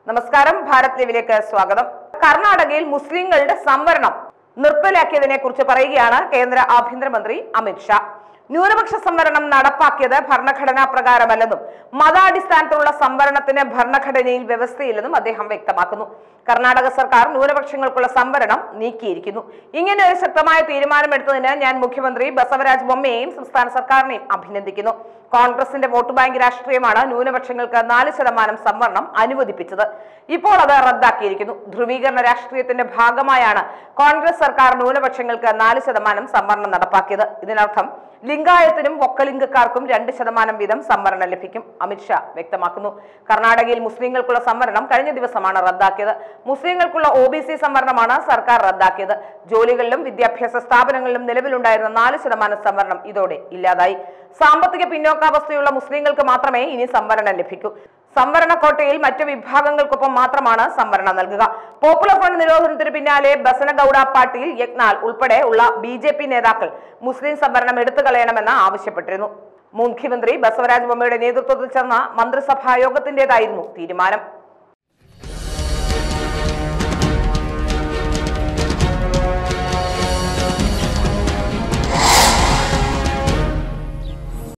നമസ്കാരം ഭാരത് ലീവിലേക്ക് സ്വാഗതം കർണാടകയിൽ മുസ്ലിങ്ങളുടെ സംവരണം നിർത്തലാക്കിയതിനെ കുറിച്ച് പറയുകയാണ് കേന്ദ്ര ആഭ്യന്തരമന്ത്രി അമിത്ഷാ ന്യൂനപക്ഷ സംവരണം നടപ്പാക്കിയത് ഭരണഘടനാ പ്രകാരമല്ലെന്നും മതാടിസ്ഥാനത്തിലുള്ള സംവരണത്തിന് ഭരണഘടനയിൽ വ്യവസ്ഥയില്ലെന്നും അദ്ദേഹം വ്യക്തമാക്കുന്നു കർണാടക സർക്കാർ ന്യൂനപക്ഷങ്ങൾക്കുള്ള സംവരണം നീക്കിയിരിക്കുന്നു ഇങ്ങനെ ഒരു ശക്തമായ തീരുമാനമെടുത്തതിന് ഞാൻ മുഖ്യമന്ത്രി ബസവരാജ് ബൊമ്മയെയും സംസ്ഥാന സർക്കാരിനെയും അഭിനന്ദിക്കുന്നു കോൺഗ്രസിന്റെ വോട്ട് ബാങ്ക് രാഷ്ട്രീയമാണ് ന്യൂനപക്ഷങ്ങൾക്ക് നാല് ശതമാനം സംവരണം അനുവദിപ്പിച്ചത് ഇപ്പോൾ അത് റദ്ദാക്കിയിരിക്കുന്നു ധ്രുവീകരണ രാഷ്ട്രീയത്തിന്റെ ഭാഗമായാണ് കോൺഗ്രസ് സർക്കാർ ന്യൂനപക്ഷങ്ങൾക്ക് നാല് ശതമാനം സംവരണം നടപ്പാക്കിയത് ഇതിനർത്ഥം ലിംഗായത്തിനും വൊക്കലിംഗക്കാർക്കും രണ്ട് ശതമാനം വീതം സംവരണം ലഭിക്കും അമിത്ഷാ വ്യക്തമാക്കുന്നു കർണാടകയിൽ മുസ്ലിങ്ങൾക്കുള്ള സംവരണം കഴിഞ്ഞ ദിവസമാണ് റദ്ദാക്കിയത് മുസ്ലിങ്ങൾക്കുള്ള ഒ ബി സി സംവരണമാണ് സർക്കാർ റദ്ദാക്കിയത് ജോലികളിലും വിദ്യാഭ്യാസ സ്ഥാപനങ്ങളിലും നിലവിലുണ്ടായിരുന്ന നാല് ശതമാനം സംവരണം ഇതോടെ ഇല്ലാതായി സാമ്പത്തിക പിന്നോക്കാവസ്ഥയുള്ള മുസ്ലിങ്ങൾക്ക് മാത്രമേ ഇനി സംവരണം ലഭിക്കൂ സംവരണ കോട്ടയിൽ മറ്റു വിഭാഗങ്ങൾക്കൊപ്പം മാത്രമാണ് സംവരണം നൽകുക പോപ്പുലർ ഫ്രണ്ട് നിരോധനത്തിന് പിന്നാലെ ബസനഗൌഡ പാട്ടീൽ യജ്ഞാൽ ഉൾപ്പെടെ ഉള്ള ബി ജെ പി നേതാക്കൾ മുസ്ലിം സംവരണം എടുത്തു കളയണമെന്ന് ആവശ്യപ്പെട്ടിരുന്നു മുഖ്യമന്ത്രി ബസവരാജ് ബൊമ്മയുടെ നേതൃത്വത്തിൽ ചേർന്ന മന്ത്രിസഭാ യോഗത്തിന്റേതായിരുന്നു തീരുമാനം